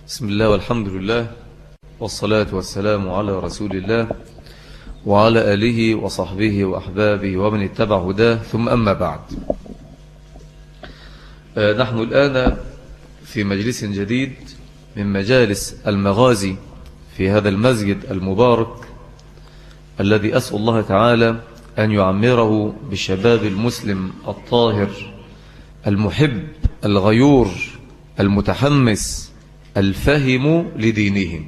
بسم الله والحمد لله والصلاة والسلام على رسول الله وعلى آله وصحبه وأحبابه ومن اتبع هداه ثم أما بعد آه، نحن الآن في مجلس جديد من مجالس المغازي في هذا المسجد المبارك الذي أسأل الله تعالى أن يعمره بالشباب المسلم الطاهر المحب الغيور المتحمس الفهم لدينه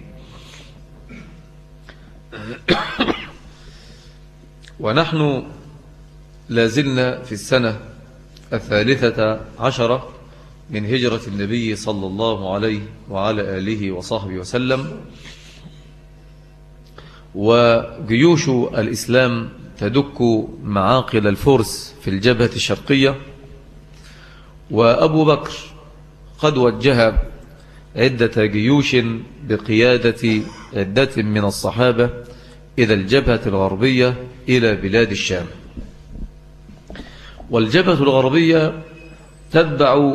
ونحن لازلنا في السنة الثالثة عشرة من هجرة النبي صلى الله عليه وعلى آله وصحبه وسلم وجيوش الإسلام تدك معاقل الفرس في الجبهة الشرقية وأبو بكر قد وجه عدة جيوش بقيادة عدة من الصحابة إلى الجبهة الغربية إلى بلاد الشام والجبهة الغربية تتبع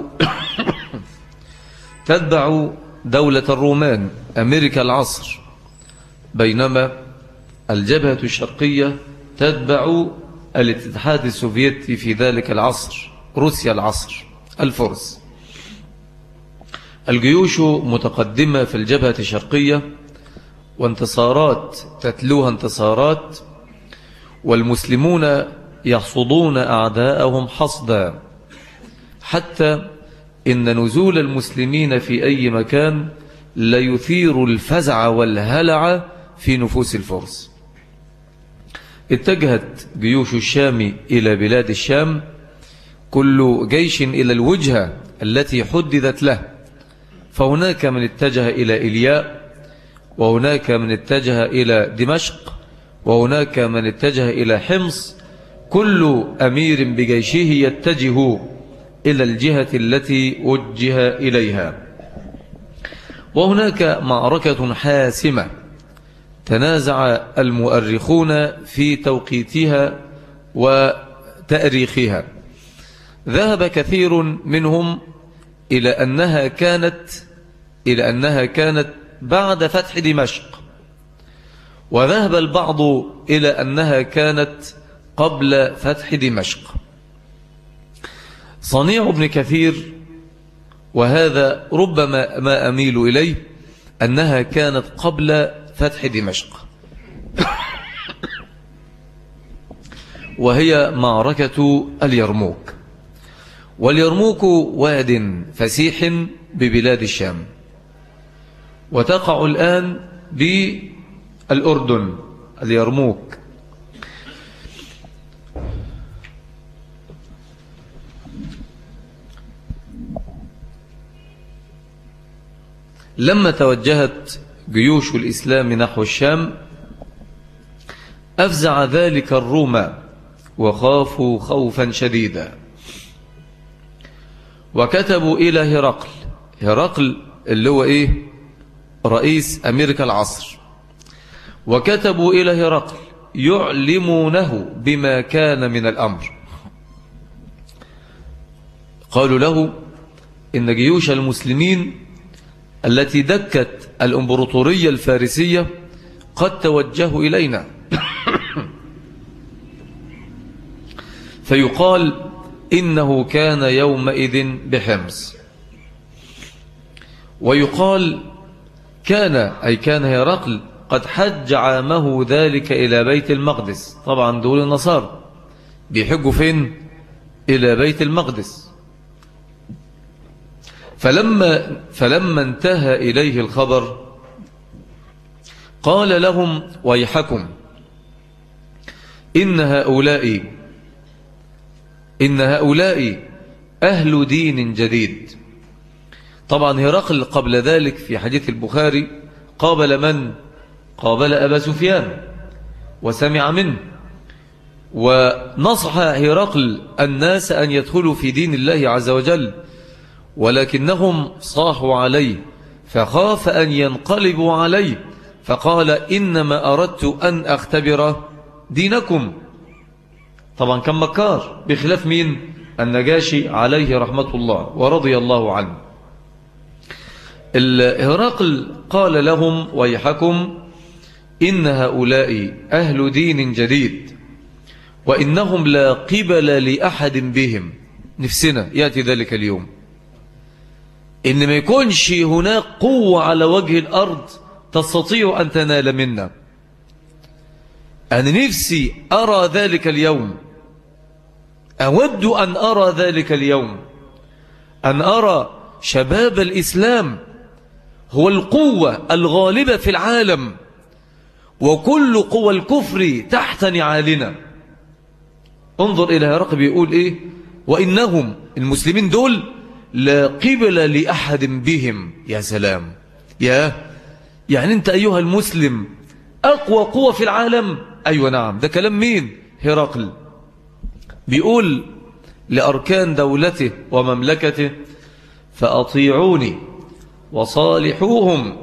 تتبع دولة الرومان أمريكا العصر بينما الجبهة الشرقية تتبع الاتحاد السوفيتي في ذلك العصر روسيا العصر الفرس الجيوش متقدمة في الجبهة الشرقية وانتصارات تتلوها انتصارات والمسلمون يحصدون أعداءهم حصدا حتى إن نزول المسلمين في أي مكان ليثير الفزع والهلع في نفوس الفرس اتجهت جيوش الشام إلى بلاد الشام كل جيش إلى الوجهة التي حددت له فهناك من اتجه إلى إلياء وهناك من اتجه إلى دمشق وهناك من اتجه إلى حمص كل أمير بجيشه يتجه إلى الجهة التي وجه إليها وهناك معركة حاسمة تنازع المؤرخون في توقيتها وتأريخها ذهب كثير منهم إلى أنها كانت إلى أنها كانت بعد فتح دمشق وذهب البعض إلى أنها كانت قبل فتح دمشق صنيع ابن كثير وهذا ربما ما أميل إليه أنها كانت قبل فتح دمشق وهي معركة اليرموك واليرموك واد فسيح ببلاد الشام وتقع الآن بالأردن اليرموك لما توجهت جيوش الإسلام نحو الشام أفزع ذلك الروم وخافوا خوفا شديدا وكتبوا إلى هرقل هرقل اللي هو إيه رئيس أمريكا العصر وكتبوا إلى هرقل يعلمونه بما كان من الأمر قالوا له إن جيوش المسلمين التي دكت الأمبراطورية الفارسية قد توجهوا إلينا فيقال إنه كان يومئذ بحمص ويقال كان أي كان هرقل قد حج عامه ذلك إلى بيت المقدس طبعا دول النصارى بيحجوا فين إلى بيت المقدس فلما, فلما انتهى إليه الخبر قال لهم ويحكم إن هؤلاء إن هؤلاء أهل دين جديد طبعا هرقل قبل ذلك في حديث البخاري قابل من قابل أبا سفيان وسمع منه ونصح هرقل الناس أن يدخلوا في دين الله عز وجل ولكنهم صاحوا عليه فخاف أن ينقلبوا عليه فقال إنما أردت أن أختبر دينكم طبعا كان مكار بخلاف مين النجاشي عليه رحمة الله ورضي الله عنه هرقل قال لهم ويحكم إن هؤلاء أهل دين جديد وإنهم لا قبل لأحد بهم نفسنا يأتي ذلك اليوم إن ما يكونش هناك قوة على وجه الأرض تستطيع أن تنال منا أنا نفسي أرى ذلك اليوم أود أن أرى ذلك اليوم أن أرى شباب الإسلام هو القوة الغالبة في العالم وكل قوى الكفر تحت نعالنا انظر إلى هرقل بيقول إيه وإنهم المسلمين دول لا قبل لأحد بهم يا سلام يا يعني أنت أيها المسلم أقوى قوة في العالم أيوة نعم ده كلام مين هرقل بيقول لأركان دولته ومملكته فأطيعوني وصالحوهم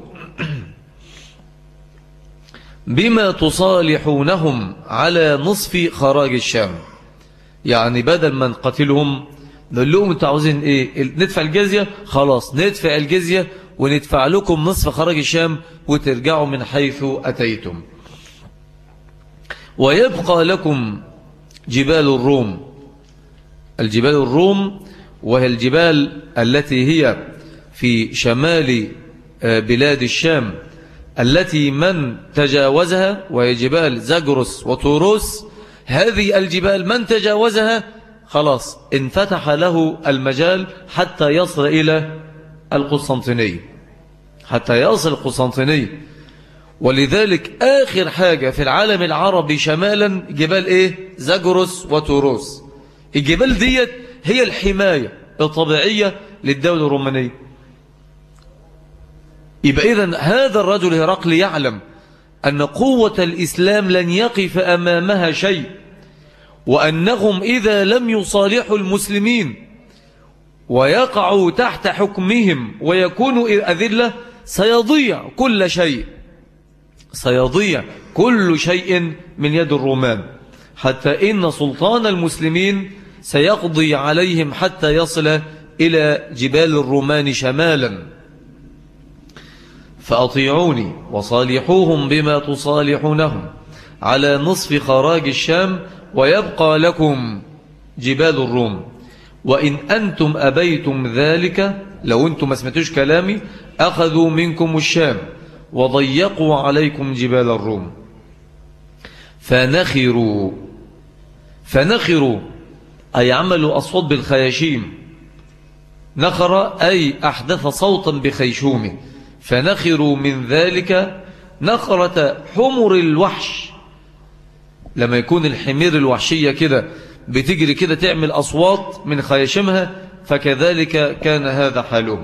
بما تصالحونهم على نصف خراج الشام يعني بدل ما نقتلهم نقول لهم انتوا عاوزين ايه ندفع الجزية خلاص ندفع الجزية وندفع لكم نصف خراج الشام وترجعوا من حيث أتيتم ويبقى لكم جبال الروم الجبال الروم وهي الجبال التي هي في شمال آه، بلاد الشام التي من تجاوزها وهي جبال زاجروس وطوروس هذه الجبال من تجاوزها خلاص انفتح له المجال حتى يصل إلى القسطنطينية حتى يصل القسطنطينية ولذلك آخر حاجة في العالم العربي شمالا جبال إيه زاجروس وطوروس الجبال ديت هي الحماية الطبيعية للدولة الرومانية يبقى إذن هذا الرجل هرقل يعلم أن قوة الإسلام لن يقف أمامها شيء وأنهم إذا لم يصالحوا المسلمين ويقعوا تحت حكمهم ويكونوا أذلة سيضيع كل شيء سيضيع كل شيء من يد الرومان حتى إن سلطان المسلمين سيقضي عليهم حتى يصل إلى جبال الرومان شمالا فأطيعوني وصالحوهم بما تصالحونهم على نصف خراج الشام ويبقى لكم جبال الروم وإن أنتم أبيتم ذلك لو أنتم ما سمعتوش كلامي أخذوا منكم الشام وضيقوا عليكم جبال الروم فنخروا فنخروا أي عملوا أصوات بالخياشيم نخر أي أحدث صوتا بخيشومه فنخروا من ذلك نخرة حمر الوحش لما يكون الحمير الوحشية كده بتجري كده تعمل أصوات من خيشمها فكذلك كان هذا حالهم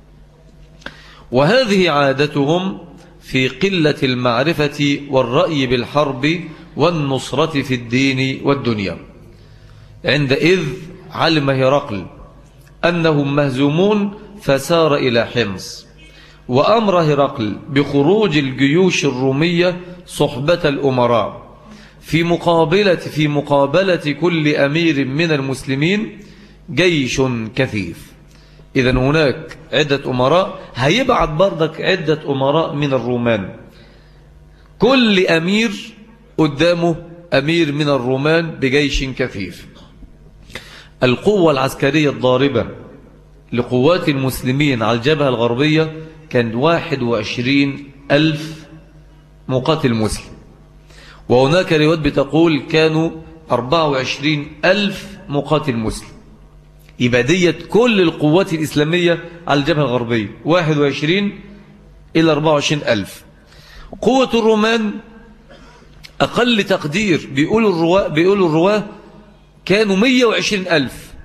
وهذه عادتهم في قلة المعرفة والرأي بالحرب والنصرة في الدين والدنيا عندئذ علم هرقل أنهم مهزومون فسار إلى حمص وأمر هرقل بخروج الجيوش الرومية صحبة الأمراء في مقابلة, في مقابلة كل أمير من المسلمين جيش كثيف إذا هناك عدة أمراء هيبعت بردك عدة أمراء من الرومان كل أمير قدامه أمير من الرومان بجيش كثيف القوة العسكرية الضاربة لقوات المسلمين على الجبهة الغربية كان 21 ألف مقاتل مسلم وهناك روايات بتقول كانوا 24 ألف مقاتل مسلم يبقى ديت كل القوات الإسلامية على الجبهة الغربية 21 إلى 24 ألف قوة الرومان أقل تقدير بيقولوا الرواة, بيقولوا الرواة كانوا 120 ألف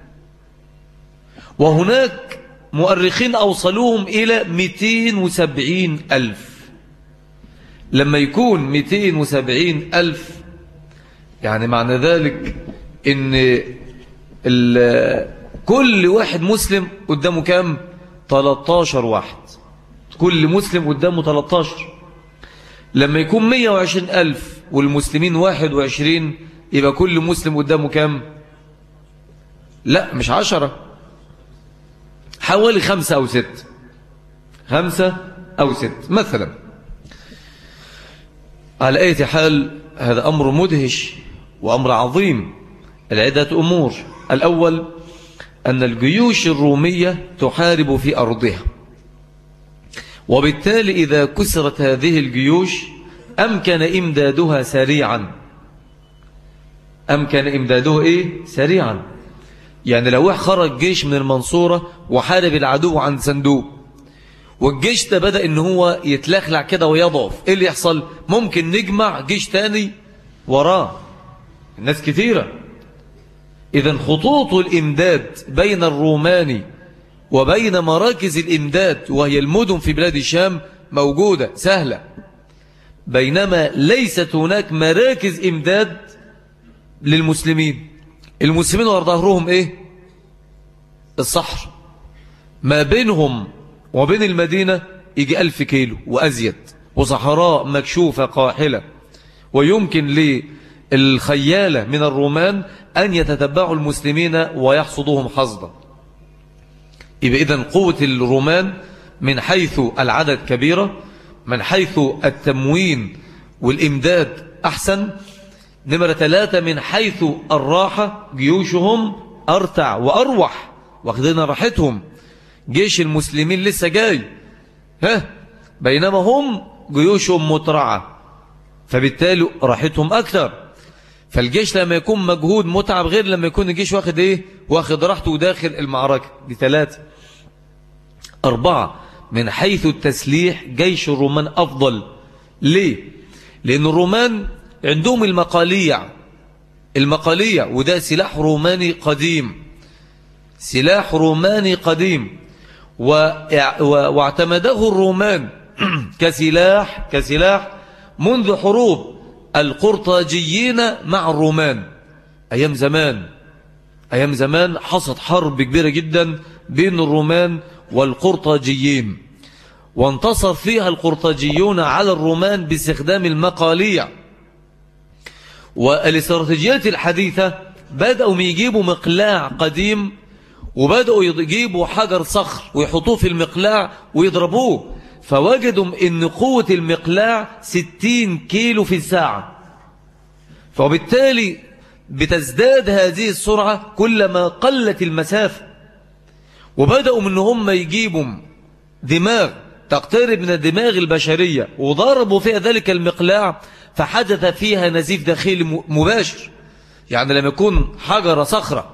وهناك مؤرخين أوصلوهم إلى 270 ألف لما يكون 270 ألف يعني معنى ذلك ان كل واحد مسلم قدامه كام 13 واحد كل مسلم قدامه 13 لما يكون 120 ألف والمسلمين 21 يبقى كل مسلم قدامه كام لا مش عشرة حوالي خمسة أو ست خمسة أو ست مثلا على أي حال هذا أمر مدهش وأمر عظيم العدة أمور الأول أن الجيوش الرومية تحارب في أرضها وبالتالي إذا كسرت هذه الجيوش أمكن إمدادها سريعا أمكن إمداده إيه؟ سريعا يعني لو خرج جيش من المنصورة وحارب العدو عند صندوق والجيش ده بدأ ان هو يتلخلع كده ويضعف ايه اللي يحصل ممكن نجمع جيش تاني وراه الناس كثيرة اذا خطوط الامداد بين الروماني وبين مراكز الامداد وهي المدن في بلاد الشام موجودة سهلة بينما ليست هناك مراكز امداد للمسلمين المسلمين ورا ظهرهم ايه الصحر ما بينهم وبين المدينة يجي ألف كيلو وأزيد وصحراء مكشوفة قاحلة ويمكن للخيالة من الرومان أن يتتبعوا المسلمين ويحصدوهم حصدا يبقى إذن قوة الرومان من حيث العدد كبيرة من حيث التموين والإمداد أحسن نمرة ثلاثة من حيث الراحة جيوشهم أرتع وأروح واخدين راحتهم جيش المسلمين لسه جاي ها بينما هم جيوشهم مترعة فبالتالي راحتهم أكثر فالجيش لما يكون مجهود متعب غير لما يكون الجيش واخد ايه واخد راحته داخل المعركة دي ثلاثة أربعة من حيث التسليح جيش الرومان أفضل ليه لأن الرومان عندهم المقاليع المقاليع وده سلاح روماني قديم سلاح روماني قديم واعتمده الرومان كسلاح كسلاح منذ حروب القرطاجيين مع الرومان أيام زمان أيام زمان حصلت حرب كبيرة جدا بين الرومان والقرطاجيين وانتصر فيها القرطاجيون على الرومان باستخدام المقاليع والاستراتيجيات الحديثة بدأوا يجيبوا مقلاع قديم وبدأوا يجيبوا حجر صخر ويحطوه في المقلاع ويضربوه فوجدوا ان قوة المقلاع 60 كيلو في الساعة فبالتالي بتزداد هذه السرعة كلما قلت المسافة وبدأوا من هم يجيبوا دماغ تقترب من الدماغ البشرية وضربوا فيها ذلك المقلاع فحدث فيها نزيف داخلي مباشر يعني لما يكون حجر صخرة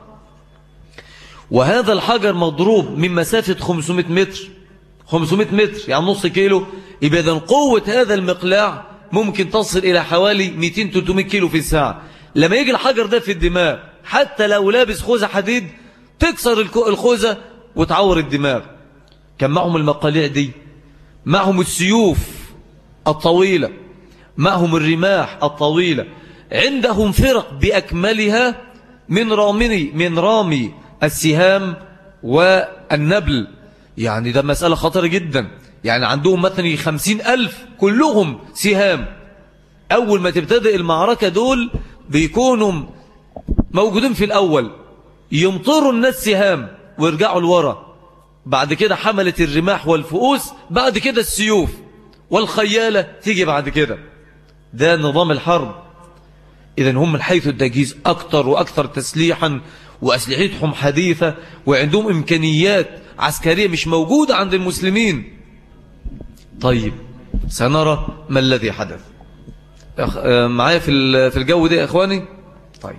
وهذا الحجر مضروب من مسافة 500 متر 500 متر يعني نص كيلو يبقى إذن قوة هذا المقلاع ممكن تصل إلى حوالي 200-300 كيلو في الساعة لما يجي الحجر ده في الدماغ حتى لو لابس خوذة حديد تكسر الخوذة وتعور الدماغ كان معهم المقاليع دي معهم السيوف الطويلة معهم الرماح الطويلة عندهم فرق بأكملها من رامني من رامي السهام والنبل يعني ده مسألة خطرة جدا يعني عندهم مثلا خمسين ألف كلهم سهام أول ما تبتدئ المعركة دول بيكونوا موجودين في الأول يمطروا الناس سهام ويرجعوا لورا بعد كده حملة الرماح والفؤوس بعد كده السيوف والخيالة تيجي بعد كده ده نظام الحرب إذا هم من حيث التجهيز أكثر وأكثر تسليحا وأسلحتهم حديثة وعندهم إمكانيات عسكرية مش موجودة عند المسلمين طيب سنرى ما الذي حدث آه، معايا في الجو ده يا إخواني طيب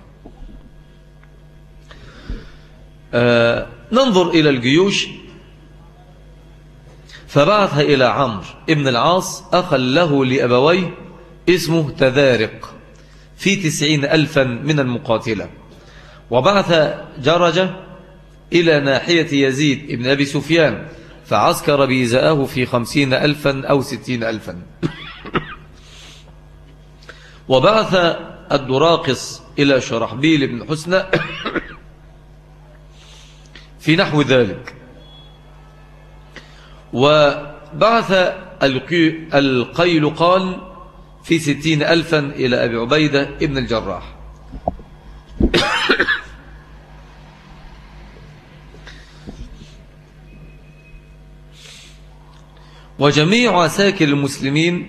آه ننظر إلى الجيوش فبعثها إلى عمرو ابن العاص أخا له لأبويه اسمه تذارق في تسعين ألفا من المقاتلة وبعث جرجة إلى ناحية يزيد ابن أبي سفيان فعسكر بيزاءه في خمسين ألفا أو ستين ألفا وبعث الدراقص إلى شرحبيل بن حسنى في نحو ذلك وبعث القيل قال في ستين ألفا إلى أبي عبيدة ابن الجراح وجميع عساكر المسلمين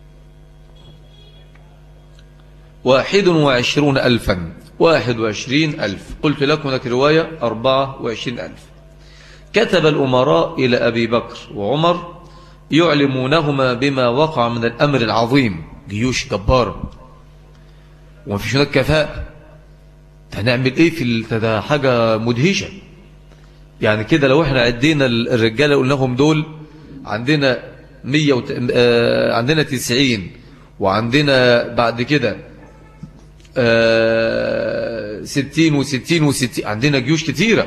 واحد وعشرون ألفا واحد وعشرين ألف قلت لكم هناك رواية أربعة وعشرين ألف كتب الأمراء إلى أبي بكر وعمر يعلمونهما بما وقع من الأمر العظيم جيوش جبارة وما فيش هناك كفاءة هنعمل ايه في ده حاجة مدهشة يعني كده لو احنا عدينا الرجالة قلنا لهم دول عندنا مية وت... آه عندنا تسعين وعندنا بعد كده آه ستين وستين وستين عندنا جيوش كتيرة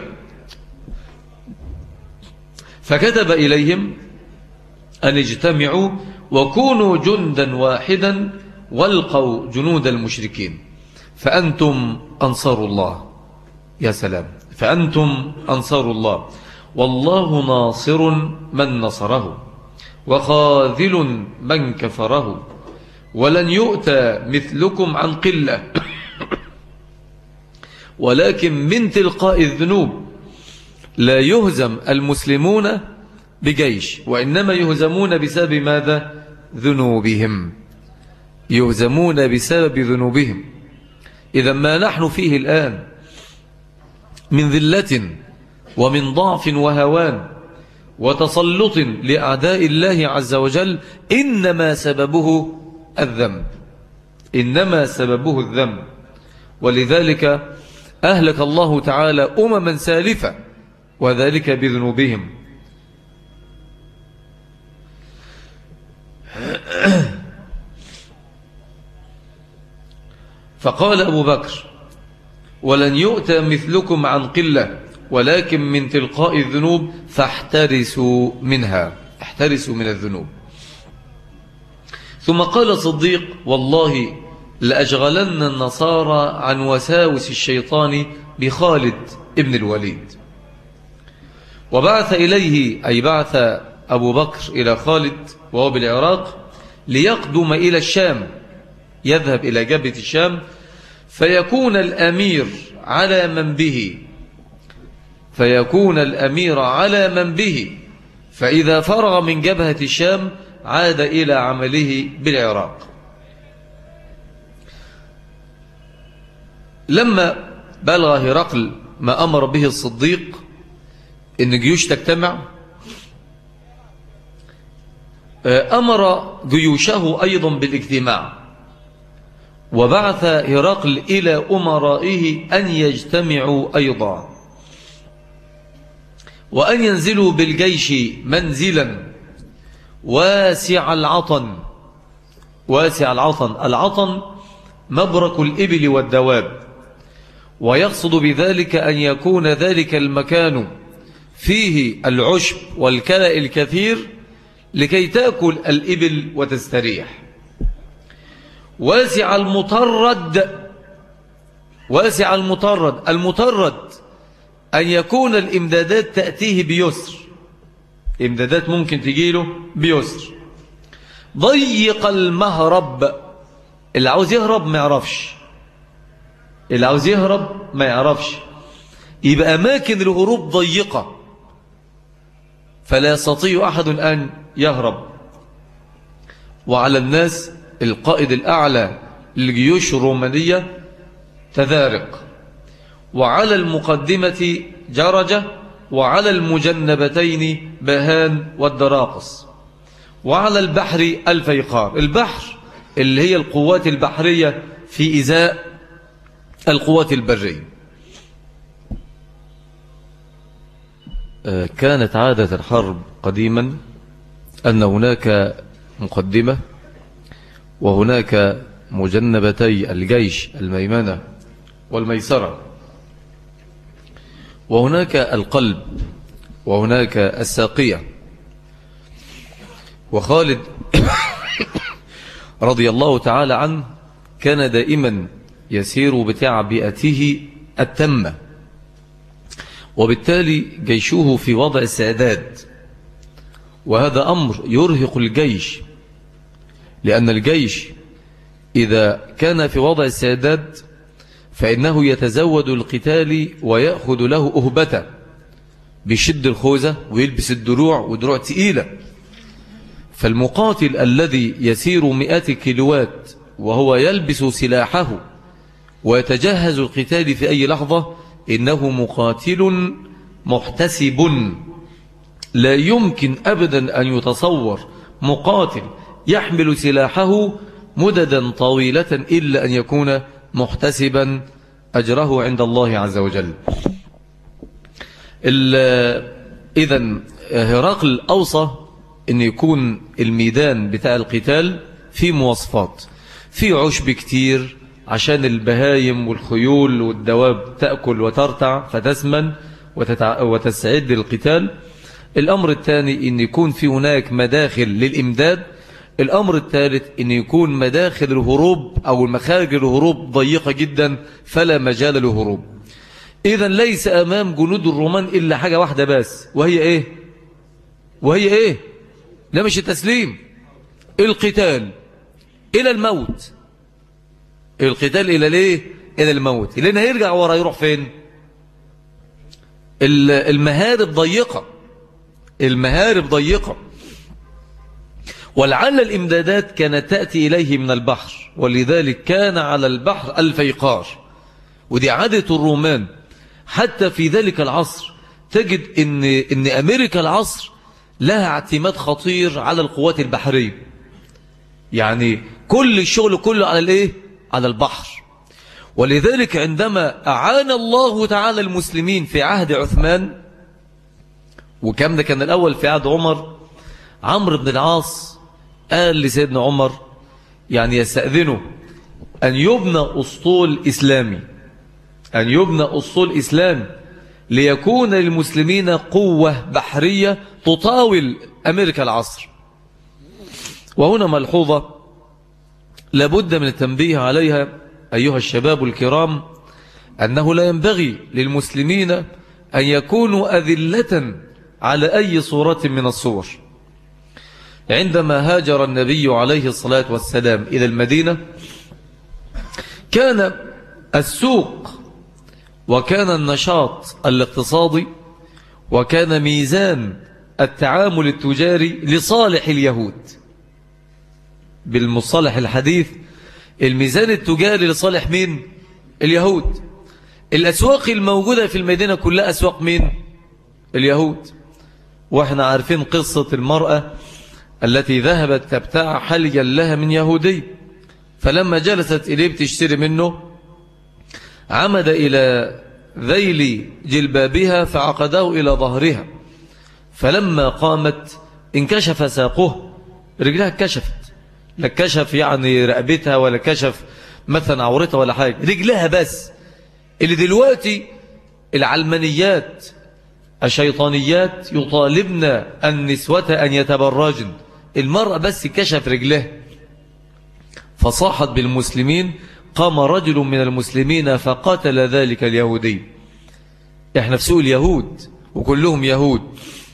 فكتب إليهم أن اجتمعوا وكونوا جندا واحدا والقوا جنود المشركين فأنتم أنصار الله يا سلام فأنتم أنصار الله والله ناصر من نصره وخاذل من كفره ولن يؤتى مثلكم عن قلة ولكن من تلقاء الذنوب لا يهزم المسلمون بجيش وإنما يهزمون بسبب ماذا ذنوبهم يهزمون بسبب ذنوبهم إذا ما نحن فيه الآن من ذلة ومن ضعف وهوان وتسلط لأعداء الله عز وجل إنما سببه الذنب إنما سببه الذنب ولذلك أهلك الله تعالى أمما سالفة وذلك بذنوبهم فقال أبو بكر ولن يؤتى مثلكم عن قلة ولكن من تلقاء الذنوب فاحترسوا منها احترسوا من الذنوب ثم قال صديق والله لأشغلن النصارى عن وساوس الشيطان بخالد ابن الوليد وبعث إليه أي بعث أبو بكر إلى خالد وهو بالعراق ليقدم إلى الشام يذهب إلى جبهة الشام فيكون الأمير على من به فيكون الأمير على من به فإذا فرغ من جبهة الشام عاد إلى عمله بالعراق لما بلغ هرقل ما أمر به الصديق إن جيوش تجتمع أمر جيوشه أيضا بالاجتماع وبعث هرقل إلى أمرائه أن يجتمعوا أيضا وأن ينزلوا بالجيش منزلا واسع العطن واسع العطن العطن مبرك الإبل والدواب ويقصد بذلك أن يكون ذلك المكان فيه العشب والكلأ الكثير لكي تأكل الإبل وتستريح واسع المطرد واسع المطرد المطرد أن يكون الإمدادات تأتيه بيسر إمدادات ممكن تجيله بيسر ضيق المهرب اللي عاوز يهرب ما يعرفش اللي عاوز يهرب ما يعرفش يبقى أماكن الهروب ضيقة فلا يستطيع أحد أن يهرب وعلى الناس القائد الأعلى للجيوش الرومانية تذارق وعلى المقدمة جرجة وعلى المجنبتين بهان والدراقص وعلى البحر الفيقار البحر اللي هي القوات البحرية في إزاء القوات البرية كانت عادة الحرب قديما أن هناك مقدمة وهناك مجنبتي الجيش الميمنة والميسرة وهناك القلب وهناك الساقية وخالد رضي الله تعالى عنه كان دائما يسير بتعبئته التامة وبالتالي جيشه في وضع استعداد وهذا أمر يرهق الجيش لأن الجيش إذا كان في وضع استعداد فإنه يتزود القتال ويأخذ له أهبة بيشد الخوذة ويلبس الدروع ودروع تقيلة فالمقاتل الذي يسير مئات كيلوات وهو يلبس سلاحه ويتجهز القتال في أي لحظة إنه مقاتل محتسب لا يمكن أبدا أن يتصور مقاتل يحمل سلاحه مددا طويلة إلا أن يكون محتسبا أجره عند الله عز وجل إذا هرقل أوصى أن يكون الميدان بتاع القتال في مواصفات في عشب كتير عشان البهايم والخيول والدواب تأكل وترتع فتسمن وتستعد للقتال الأمر الثاني أن يكون في هناك مداخل للإمداد الأمر الثالث أن يكون مداخل الهروب أو المخارج الهروب ضيقة جدا فلا مجال للهروب إذا ليس أمام جنود الرومان إلا حاجة واحدة بس وهي إيه وهي إيه لا مش التسليم القتال إلى الموت القتال إلى ليه إلى الموت لأن هيرجع ورا يروح فين المهارب ضيقة المهارب ضيقة ولعل الإمدادات كانت تأتي إليه من البحر ولذلك كان على البحر الفيقار ودي عادة الرومان حتى في ذلك العصر تجد إن, إن أمريكا العصر لها اعتماد خطير على القوات البحرية يعني كل الشغل كله على الايه على البحر ولذلك عندما أعان الله تعالى المسلمين في عهد عثمان وكم ده كان الأول في عهد عمر عمرو بن العاص قال لسيدنا عمر يعني يستأذنه أن يبنى أسطول إسلامي أن يبنى أسطول إسلامي ليكون للمسلمين قوة بحرية تطاول أمريكا العصر وهنا ملحوظة لابد من التنبيه عليها أيها الشباب الكرام أنه لا ينبغي للمسلمين أن يكونوا أذلة على أي صورة من الصور عندما هاجر النبي عليه الصلاة والسلام إلى المدينة كان السوق وكان النشاط الاقتصادي وكان ميزان التعامل التجاري لصالح اليهود بالمصطلح الحديث الميزان التجاري لصالح مين اليهود الأسواق الموجودة في المدينة كلها أسواق مين اليهود واحنا عارفين قصة المرأة التي ذهبت تبتاع حليا لها من يهودي فلما جلست إليه بتشتري منه عمد إلى ذيل جلبابها فعقده إلى ظهرها فلما قامت انكشف ساقه رجلها كشفت لا كشف يعني رقبتها ولا كشف مثلا عورتها ولا حاجة رجلها بس اللي دلوقتي العلمانيات الشيطانيات يطالبن النسوة أن يتبرجن المرأة بس كشف رجلها فصاحت بالمسلمين قام رجل من المسلمين فقتل ذلك اليهودي احنا في سوق اليهود وكلهم يهود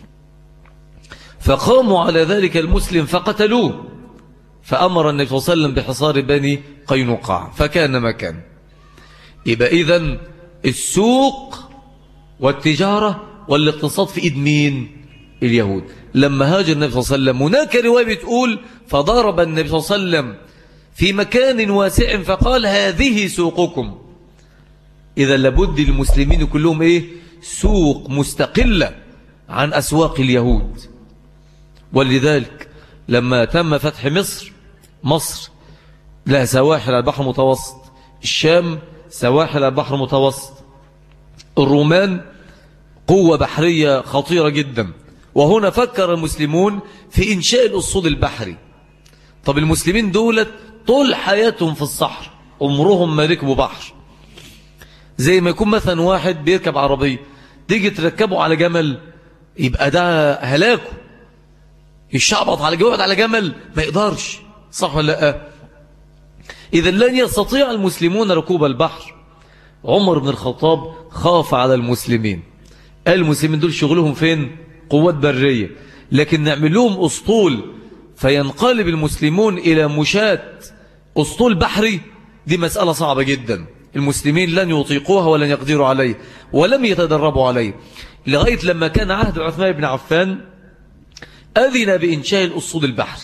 فقاموا على ذلك المسلم فقتلوه فأمر النبي صلى الله عليه وسلم بحصار بني قينقاع فكان مكان يبقى إذن السوق والتجارة والاقتصاد في إيد مين اليهود لما هاجر النبي صلى الله عليه وسلم هناك رواية بتقول فضرب النبي صلى الله عليه وسلم في مكان واسع فقال هذه سوقكم إذا لابد المسلمين كلهم إيه سوق مستقلة عن أسواق اليهود ولذلك لما تم فتح مصر مصر لها سواحل البحر المتوسط الشام سواحل البحر المتوسط الرومان قوة بحرية خطيرة جدا وهنا فكر المسلمون في إنشاء الأسود البحري طب المسلمين دولت طول حياتهم في الصحر عمرهم ما ركبوا بحر زي ما يكون مثلا واحد بيركب عربية تيجي تركبه على جمل يبقى ده هلاكه يشعبط على جواد على جمل ما يقدرش صح ولا لا إذا لن يستطيع المسلمون ركوب البحر عمر بن الخطاب خاف على المسلمين قال المسلمين دول شغلهم فين قوات برية لكن نعمل لهم أسطول فينقلب المسلمون إلى مشاة أسطول بحري دي مسألة صعبة جدا المسلمين لن يطيقوها ولن يقدروا عليه ولم يتدربوا عليه لغاية لما كان عهد عثمان بن عفان أذن بإنشاء الأسطول البحري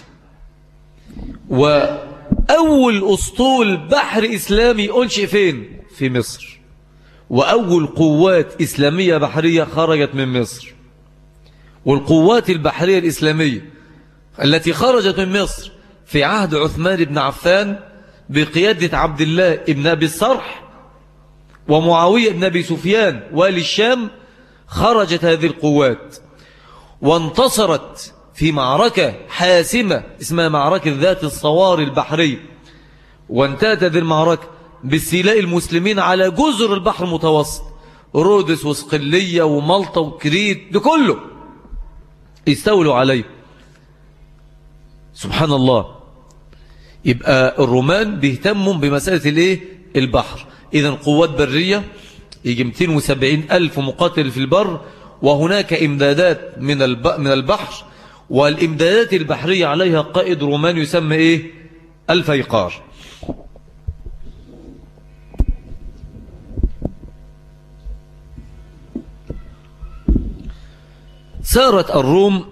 وأول أسطول بحر إسلامي أنشئ فين؟ في مصر وأول قوات إسلامية بحرية خرجت من مصر والقوات البحرية الإسلامية التي خرجت من مصر في عهد عثمان بن عفان بقيادة عبد الله بن أبي الصرح ومعاوية بن أبي سفيان والي الشام خرجت هذه القوات وانتصرت في معركة حاسمة اسمها معركة ذات الصوار البحري وانتهت هذه المعركة باستيلاء المسلمين على جزر البحر المتوسط رودس وسقلية وملطة وكريت ده كله استولوا عليه سبحان الله يبقى الرومان بيهتموا بمسألة الايه البحر إذا قوات برية يجي 270 ألف مقاتل في البر وهناك إمدادات من من البحر والإمدادات البحرية عليها قائد روماني يسمى إيه الفيقار سارت الروم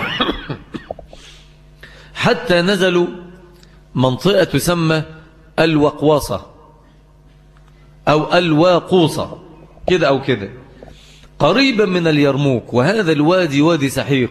حتى نزلوا منطقة تسمى الوقواصة أو الواقوصة كده أو كده قريبا من اليرموك وهذا الوادي وادي سحيق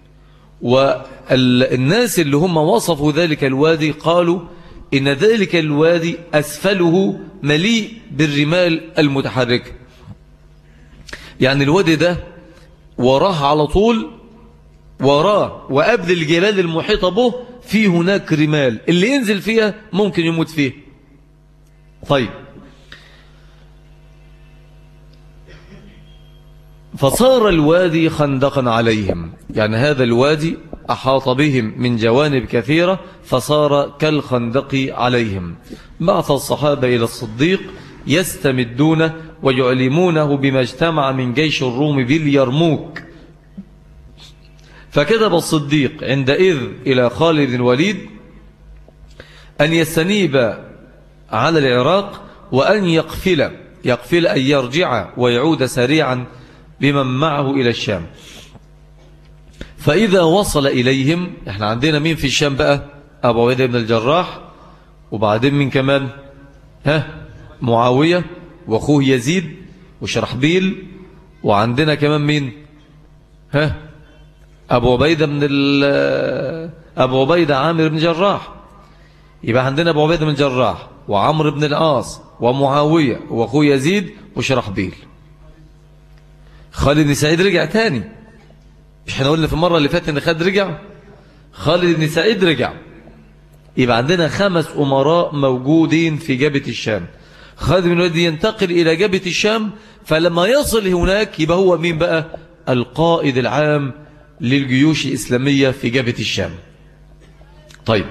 والناس اللي هم وصفوا ذلك الوادي قالوا إن ذلك الوادي أسفله مليء بالرمال المتحركة يعني الوادي ده وراه على طول وراه وقبل الجبال المحيطة به في هناك رمال اللي ينزل فيها ممكن يموت فيه طيب فصار الوادي خندقا عليهم يعني هذا الوادي أحاط بهم من جوانب كثيرة فصار كالخندق عليهم بعث الصحابة إلى الصديق يستمدونه ويعلمونه بما اجتمع من جيش الروم باليرموك فكتب الصديق عندئذ إلى خالد الوليد أن يستنيب على العراق وأن يقفل يقفل أن يرجع ويعود سريعا بمن معه إلى الشام فإذا وصل إليهم احنا عندنا مين في الشام بقى أبو عبيدة بن الجراح وبعدين من كمان ها معاوية وأخوه يزيد وشرحبيل وعندنا كمان مين ها أبو عبيدة من أبو عبيدة عامر بن جراح يبقى عندنا أبو عبيدة بن جراح وعمر بن العاص ومعاوية وأخوه يزيد وشرحبيل خالد بن سعيد رجع تاني مش احنا قلنا في المرة اللي فاتت ان خالد رجع خالد بن سعيد رجع يبقى عندنا خمس أمراء موجودين في جبهة الشام خالد بن الوليد ينتقل إلى جبهة الشام فلما يصل هناك يبقى هو مين بقى القائد العام للجيوش الإسلامية في جبهة الشام طيب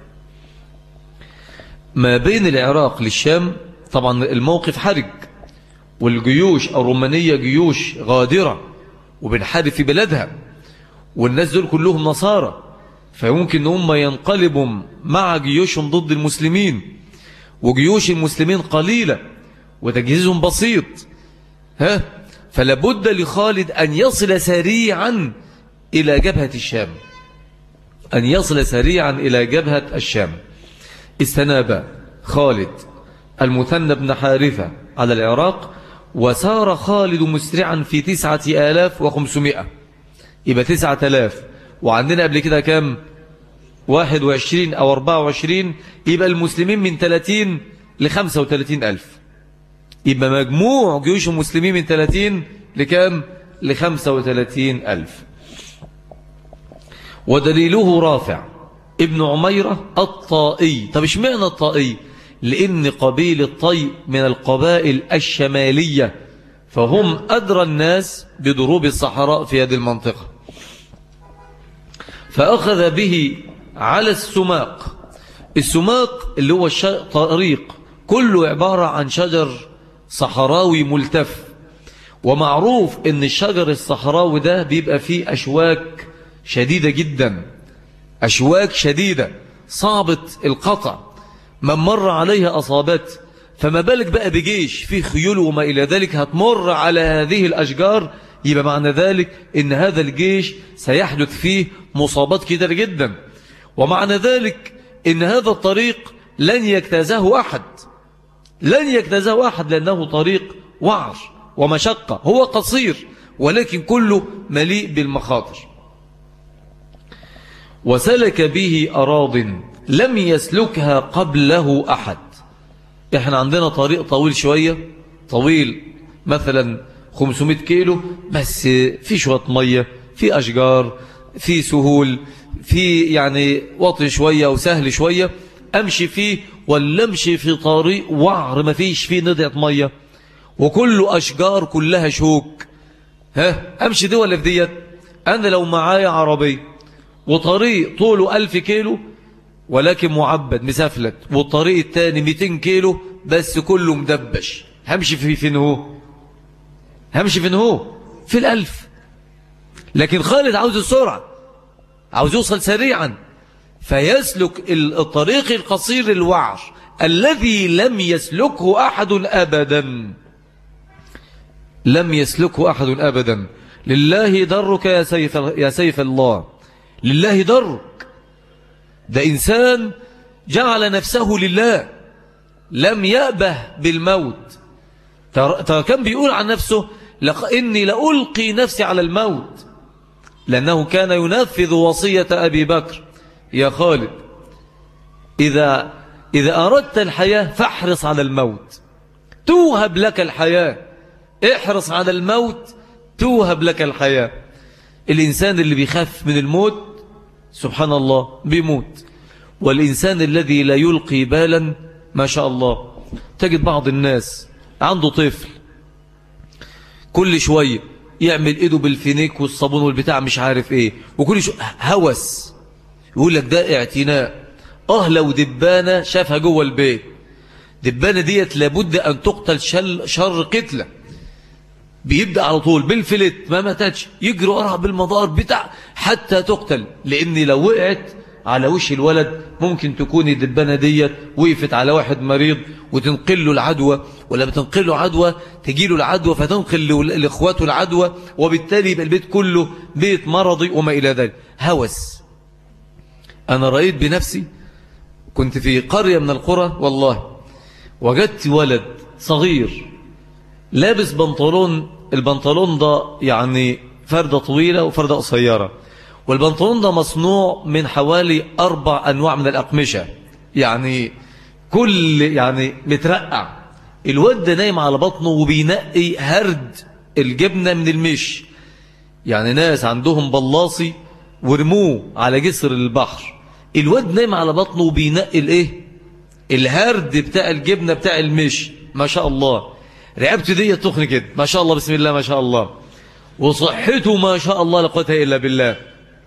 ما بين العراق للشام طبعا الموقف حرج والجيوش الرومانية جيوش غادرة وبنحارب في بلادها والناس دول كلهم نصارى فيمكن ان هم ينقلبوا مع جيوشهم ضد المسلمين وجيوش المسلمين قليلة وتجهيزهم بسيط ها فلابد لخالد أن يصل سريعا إلى جبهة الشام أن يصل سريعا إلى جبهة الشام استناب خالد المثنى بن حارثة على العراق وسار خالد مسرعا في تسعة آلاف وخمسمائة يبقى تسعة آلاف وعندنا قبل كده كام واحد وعشرين أو أربعة وعشرين يبقى المسلمين من ثلاثين لخمسة وثلاثين ألف يبقى مجموع جيوش المسلمين من ثلاثين لكام لخمسة وثلاثين ألف ودليله رافع ابن عميرة الطائي طب اشمعنى الطائي لأن قبيل الطي من القبائل الشمالية فهم أدرى الناس بدروب الصحراء في هذه المنطقة فأخذ به على السماق السماق اللي هو طريق كله عبارة عن شجر صحراوي ملتف ومعروف ان الشجر الصحراوي ده بيبقى فيه أشواك شديدة جدا أشواك شديدة صعبة القطع من مر عليها أصابت فما بالك بقى بجيش فيه خيول وما إلى ذلك هتمر على هذه الأشجار يبقى معنى ذلك ان هذا الجيش سيحدث فيه مصابات كتير جدا ومعنى ذلك ان هذا الطريق لن يجتازه أحد لن يجتازه أحد لأنه طريق وعر ومشقة هو قصير ولكن كله مليء بالمخاطر وسلك به أراض لم يسلكها قبله أحد احنا عندنا طريق طويل شوية طويل مثلا 500 كيلو بس في شوية مية في أشجار في سهول في يعني وطن شوية وسهل شوية أمشي فيه ولا أمشي في طريق وعر ما فيش فيه نضعة مية وكله أشجار كلها شوك ها أمشي دي ولا في ديت أنا لو معايا عربية وطريق طوله ألف كيلو ولكن معبد مسافلت والطريق الثاني 200 كيلو بس كله مدبش همشي في فين هو همشي فين هو في الألف لكن خالد عاوز السرعة عاوز يوصل سريعا فيسلك الطريق القصير الوعر الذي لم يسلكه أحد أبدا لم يسلكه أحد أبدا لله درك يا سيف, يا سيف الله لله درك ده إنسان جعل نفسه لله لم يأبه بالموت كان بيقول عن نفسه إني لألقي نفسي على الموت لأنه كان ينفذ وصية أبي بكر يا خالد إذا, إذا أردت الحياة فاحرص على الموت توهب لك الحياة احرص على الموت توهب لك الحياة الإنسان اللي بيخاف من الموت سبحان الله بيموت والإنسان الذي لا يلقي بالا ما شاء الله تجد بعض الناس عنده طفل كل شوية يعمل ايده بالفينيك والصابون والبتاع مش عارف ايه وكل شوية هوس يقول لك ده اعتناء اه لو دبانة شافها جوه البيت دبانة ديت لابد ان تقتل شل شر قتلة بيبدأ على طول بالفلت ما ماتتش يجري وراها بالمضار بتاع حتى تقتل لان لو وقعت على وش الولد ممكن تكون الدبانة ديت وقفت على واحد مريض وتنقل له العدوى ولا بتنقل له عدوى تجي له العدوى فتنقل لإخواته العدوى وبالتالي يبقى البيت كله بيت مرضي وما إلى ذلك هوس أنا رأيت بنفسي كنت في قرية من القرى والله وجدت ولد صغير لابس بنطلون البنطلون ده يعني فردة طويلة وفردة قصيرة والبنطلون ده مصنوع من حوالي أربع أنواع من الأقمشة يعني كل يعني مترقع الواد ده نايم على بطنه وبينقي هرد الجبنة من المش يعني ناس عندهم بلاصي ورموه على جسر البحر الواد نايم على بطنه وبينقي الايه الهرد بتاع الجبنة بتاع المش ما شاء الله رقبته دي تخن كده ما شاء الله بسم الله ما شاء الله وصحته ما شاء الله لا قوه الا بالله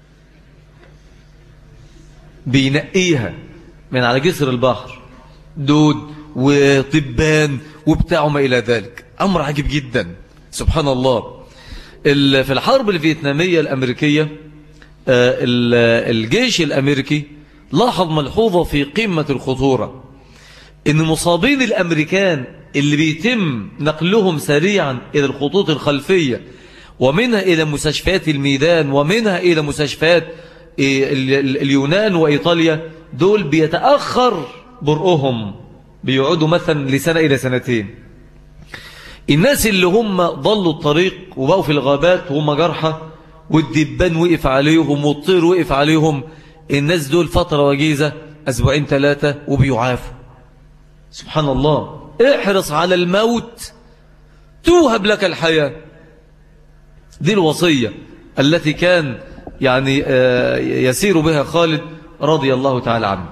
بينقيها من على جسر البحر دود وطبان وبتاع ما إلى ذلك أمر عجيب جدا سبحان الله في الحرب الفيتنامية الأمريكية آه، الجيش الأمريكي لاحظ ملحوظة في قمة الخطورة إن مصابين الأمريكان اللي بيتم نقلهم سريعا إلى الخطوط الخلفية ومنها إلى مستشفيات الميدان ومنها إلى مستشفيات اليونان وإيطاليا دول بيتأخر برؤهم بيقعدوا مثلا لسنة إلى سنتين الناس اللي هم ضلوا الطريق وبقوا في الغابات وهم جرحى والدبان وقف عليهم والطير وقف عليهم الناس دول فترة وجيزة أسبوعين ثلاثة وبيعافوا سبحان الله احرص على الموت توهب لك الحياة دي الوصية التي كان يعني آه، يسير بها خالد رضي الله تعالى عنه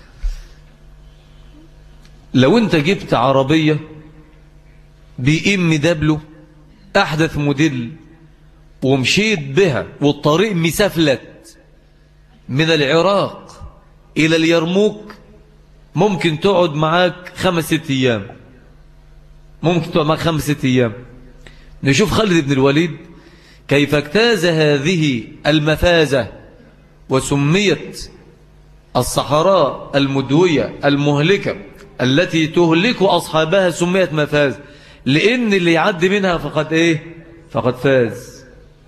لو انت جبت عربية بي ام دبلو احدث موديل ومشيت بها والطريق مسافلت من العراق الى اليرموك ممكن تقعد معاك خمس ست ايام ممكن تقعد معاك خمس ست ايام نشوف خالد بن الوليد كيف اجتاز هذه المفازة وسميت الصحراء المدوية المهلكة التي تهلك أصحابها سميت مفاز لأن اللي يعدي منها فقد إيه فقد فاز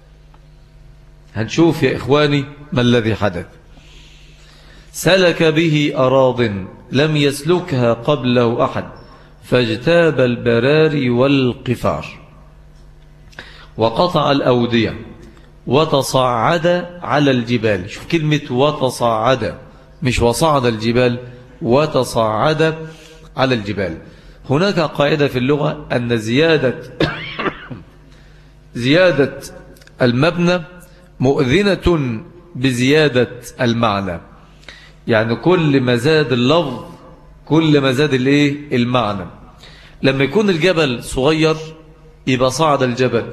هنشوف يا إخواني ما الذي حدث سلك به أراض لم يسلكها قبله أحد فاجتاب البراري والقفار وقطع الأودية وتصعد على الجبال شوف كلمة وتصعد مش وصعد الجبال وتصعد على الجبال هناك قاعدة في اللغة أن زيادة زيادة المبنى مؤذنة بزيادة المعنى يعني كل ما زاد اللفظ كل ما زاد الايه المعنى لما يكون الجبل صغير يبقى صعد الجبل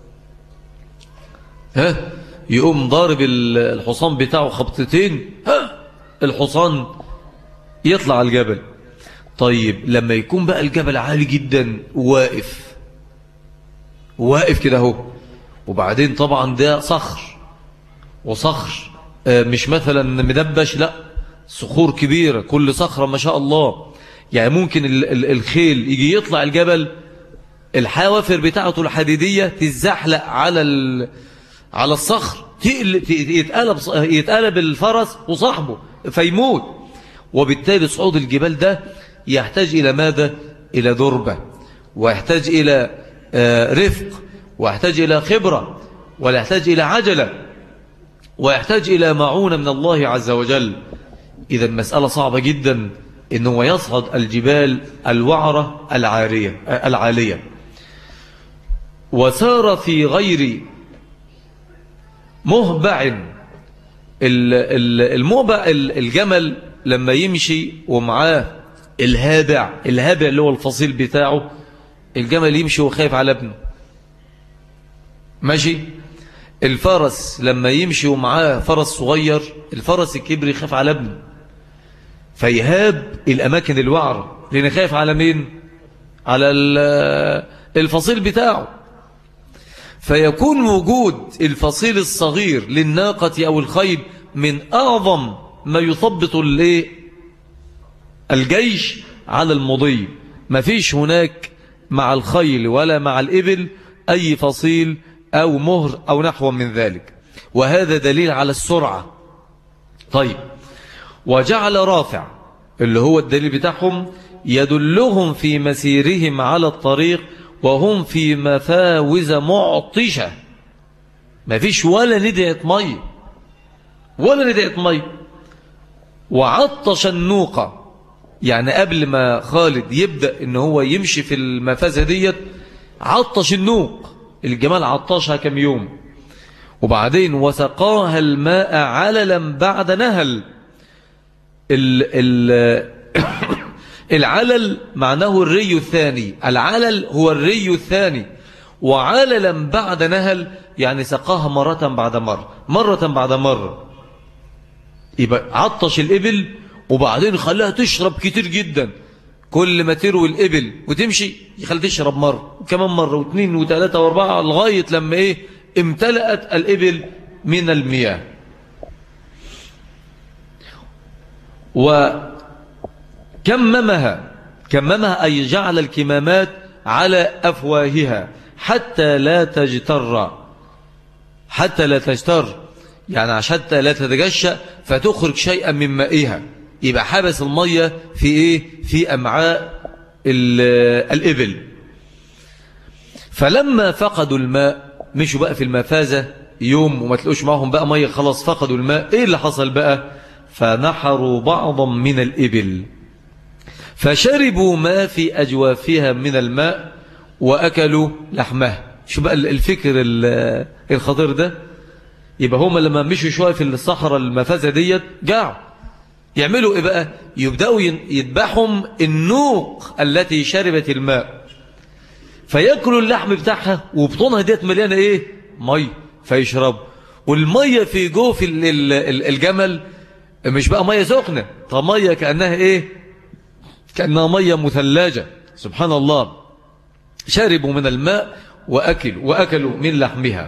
ها يقوم ضارب الحصان بتاعه خبطتين ها الحصان يطلع الجبل طيب لما يكون بقى الجبل عالي جدا واقف واقف كده اهو وبعدين طبعا ده صخر وصخر آه، مش مثلا مدبش لا صخور كبيرة كل صخرة ما شاء الله يعني ممكن الخيل يجي يطلع الجبل الحوافر بتاعته الحديدية تزحلق على على الصخر يتقلب يتقلب الفرس وصاحبه فيموت وبالتالي صعود الجبال ده يحتاج إلى ماذا إلى دربة ويحتاج إلى آه، رفق ويحتاج إلى خبرة ويحتاج إلى عجلة ويحتاج إلى معونة من الله عز وجل إذا المسألة صعبة جدا إنه يصعد الجبال الوعرة العارية العالية وسار في غير مهبع المهبع الجمل لما يمشي ومعاه الهابع الهابع اللي هو الفصيل بتاعه الجمل يمشي وخايف على ابنه ماشي الفرس لما يمشي ومعاه فرس صغير الفرس الكبري يخاف على ابنه فيهاب الأماكن الوعرة لأنه خايف على مين على الفصيل بتاعه فيكون وجود الفصيل الصغير للناقة أو الخيل من أعظم ما يثبط الجيش على المضي ما فيش هناك مع الخيل ولا مع الإبل أي فصيل أو مهر أو نحو من ذلك وهذا دليل على السرعة طيب وجعل رافع اللي هو الدليل بتاعهم يدلهم في مسيرهم على الطريق وهم في مفاوز معطشة ما فيش ولا ندعة مي ولا ندعة مي وعطش النوقة يعني قبل ما خالد يبدأ ان هو يمشي في المفازة ديت عطش النوق الجمال عطشها كم يوم وبعدين وسقاها الماء عللا بعد نهل ال ال العلل معناه الري الثاني العلل هو الري الثاني وعللا بعد نهل يعني سقاها مرة بعد مرة مرة بعد مرة يبقى عطش الإبل وبعدين خلاها تشرب كتير جدا كل ما تروي الإبل وتمشي يخلي تشرب مرة وكمان مرة واثنين وثلاثة واربعة لغاية لما إيه امتلأت الإبل من المياه وكممها كممها أي جعل الكمامات على أفواهها حتى لا تجتر حتى لا تجتر يعني حتى لا تتجشأ فتخرج شيئا من مائها يبقى حبس المية في إيه في أمعاء الإبل فلما فقدوا الماء مشوا بقى في المفازة يوم وما تلقوش معهم بقى مية خلاص فقدوا الماء إيه اللي حصل بقى فنحروا بعضا من الإبل فشربوا ما في أجوافها من الماء وأكلوا لحمها شو بقى الفكر الخطير ده يبقى هم لما مشوا شوية في الصحراء المفازة ديت جاعوا يعملوا إيه بقى يبدأوا يذبحهم النوق التي شربت الماء فيأكلوا اللحم بتاعها وبطونها ديت مليانة إيه مي فيشربوا والمية في جوف الجمل مش بقى مية سخنة طب مية كأنها إيه كأنها مية مثلجة سبحان الله شربوا من الماء وأكلوا وأكلوا من لحمها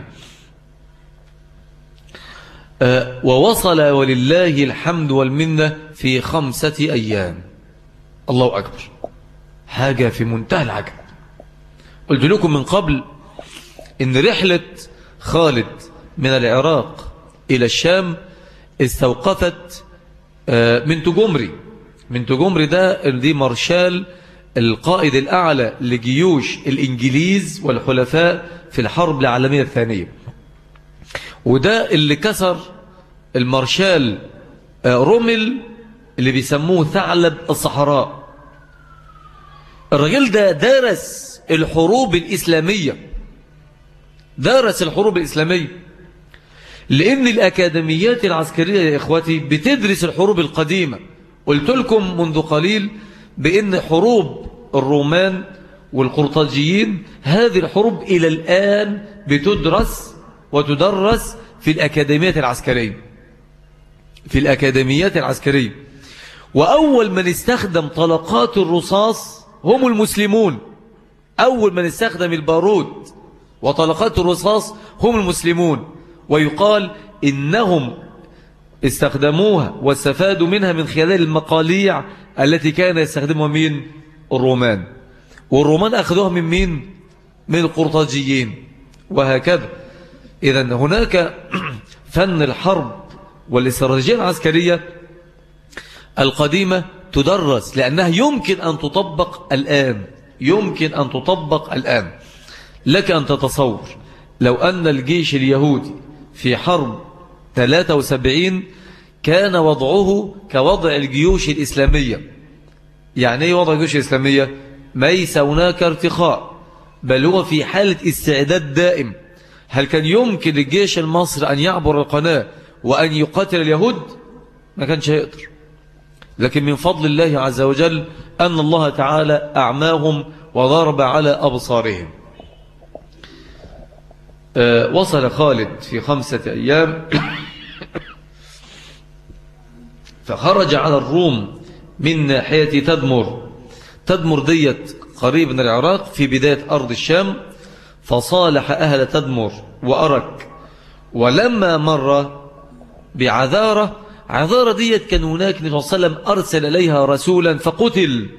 آه، ووصل ولله الحمد والمنة في خمسة أيام الله أكبر حاجة في منتهى العجب قلت لكم من قبل إن رحلة خالد من العراق إلى الشام استوقفت آه، من تجمري من تجمري ده دي مارشال القائد الأعلى لجيوش الإنجليز والحلفاء في الحرب العالمية الثانية وده اللي كسر المارشال آه، رومل اللي بيسموه ثعلب الصحراء الرجل ده درس الحروب الإسلامية درس الحروب الإسلامية لأن الأكاديميات العسكرية يا إخواتي بتدرس الحروب القديمة قلت لكم منذ قليل بأن حروب الرومان والقرطاجيين هذه الحروب إلى الآن بتدرس وتدرس في الأكاديميات العسكرية في الأكاديميات العسكرية وأول من استخدم طلقات الرصاص هم المسلمون أول من استخدم البارود وطلقات الرصاص هم المسلمون ويقال إنهم استخدموها واستفادوا منها من خلال المقاليع التي كان يستخدمها مين الرومان والرومان أخذوها من مين من القرطاجيين وهكذا إذا هناك فن الحرب والاستراتيجية العسكرية القديمة تدرس لأنها يمكن أن تطبق الآن يمكن أن تطبق الآن لك أن تتصور لو أن الجيش اليهودي في حرب 73 كان وضعه كوضع الجيوش الإسلامية يعني ايه وضع الجيوش الإسلامية ليس هناك ارتخاء بل هو في حالة استعداد دائم هل كان يمكن للجيش المصري أن يعبر القناة وأن يقاتل اليهود ما كانش يقدر لكن من فضل الله عز وجل أن الله تعالى أعماهم وضرب على أبصارهم آه، وصل خالد في خمسة أيام فخرج على الروم من ناحية تدمر تدمر ديت قريب من العراق في بداية أرض الشام فصالح أهل تدمر وأرك ولما مر بعذارة عذارة ديت كان هناك النبي صلى الله عليه وسلم أرسل إليها رسولا فقتل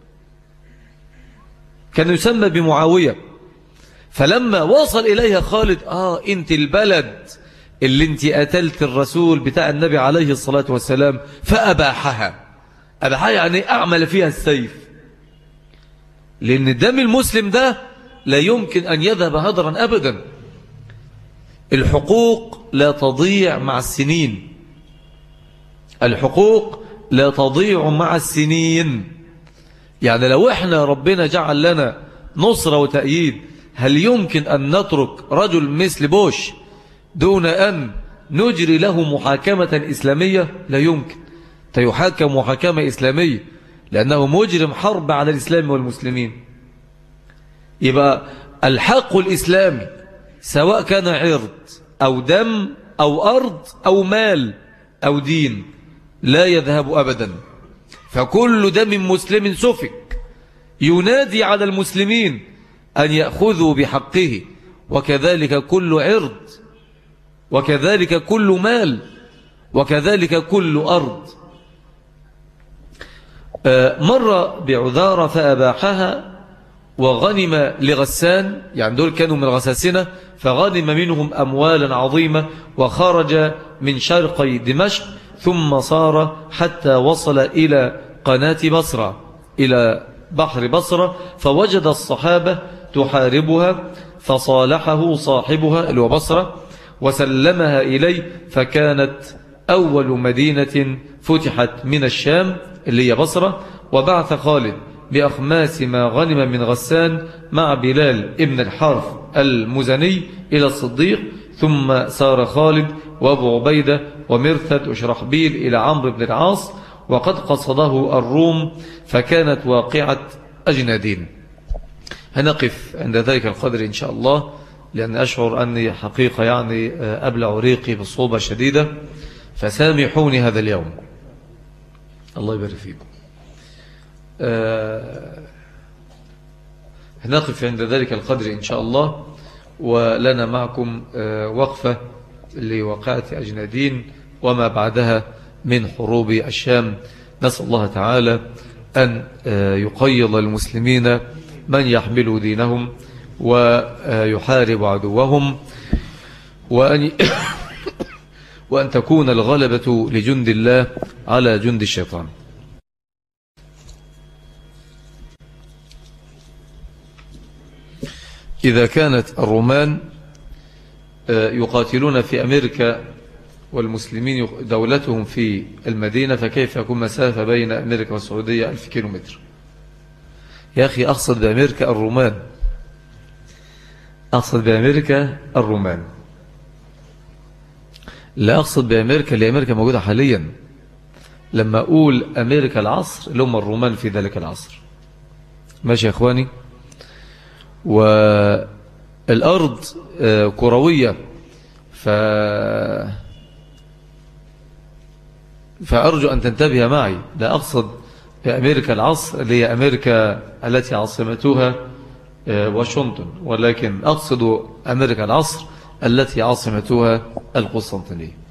كان يسمى بمعاوية فلما وصل إليها خالد آه أنت البلد اللي انت قتلت الرسول بتاع النبي عليه الصلاة والسلام فأباحها أباحها يعني أعمل فيها السيف لأن دم المسلم ده لا يمكن أن يذهب هدرا أبدا الحقوق لا تضيع مع السنين الحقوق لا تضيع مع السنين يعني لو احنا ربنا جعل لنا نصرة وتأييد هل يمكن أن نترك رجل مثل بوش دون أن نجري له محاكمة إسلامية لا يمكن تيحاكم محاكمة إسلامية لأنه مجرم حرب على الإسلام والمسلمين يبقى الحق الإسلامي سواء كان عرض أو دم أو أرض أو مال أو دين لا يذهب أبدا فكل دم مسلم سفك ينادي على المسلمين أن يأخذوا بحقه وكذلك كل عرض وكذلك كل مال وكذلك كل أرض آه، مر بعذارة فأباحها وغنم لغسان يعني دول كانوا من غساسنة فغنم منهم أموالا عظيمة وخرج من شرقي دمشق ثم صار حتى وصل إلى قناة بصرة إلى بحر بصرة فوجد الصحابة تحاربها فصالحه صاحبها اللي هو بصرة وسلمها إليه فكانت أول مدينة فتحت من الشام اللي هي بصرة وبعث خالد بأخماس ما غنم من غسان مع بلال ابن الحرف المزني إلى الصديق ثم سار خالد وابو عبيدة ومرثد وشرحبيل إلى عمرو بن العاص وقد قصده الروم فكانت واقعة أجنادين هنقف عند ذلك القدر إن شاء الله لأن أشعر أني حقيقة يعني آه، أبلع ريقي بصوبة شديدة فسامحوني هذا اليوم الله يبارك فيكم آه، هنقف عند ذلك القدر إن شاء الله ولنا معكم آه، وقفة لوقعة أجنادين وما بعدها من حروب الشام نسأل الله تعالى أن يقيض المسلمين من يحمل دينهم ويحارب عدوهم وأن, وأن تكون الغلبة لجند الله على جند الشيطان إذا كانت الرومان آه، يقاتلون في أمريكا والمسلمين دولتهم في المدينة فكيف يكون مسافة بين أمريكا والسعودية ألف كيلومتر يا أخي أقصد بأمريكا الرومان أقصد بأمريكا الرومان لا أقصد بأمريكا اللي أمريكا موجودة حاليا لما أقول أمريكا العصر اللي هم الرومان في ذلك العصر ماشي يا إخواني والأرض آه، كروية ف فأرجو أن تنتبه معي لا أقصد بأمريكا العصر اللي هي أمريكا التي عاصمتها آه، واشنطن ولكن أقصد أمريكا العصر التي عاصمتها القسطنطينية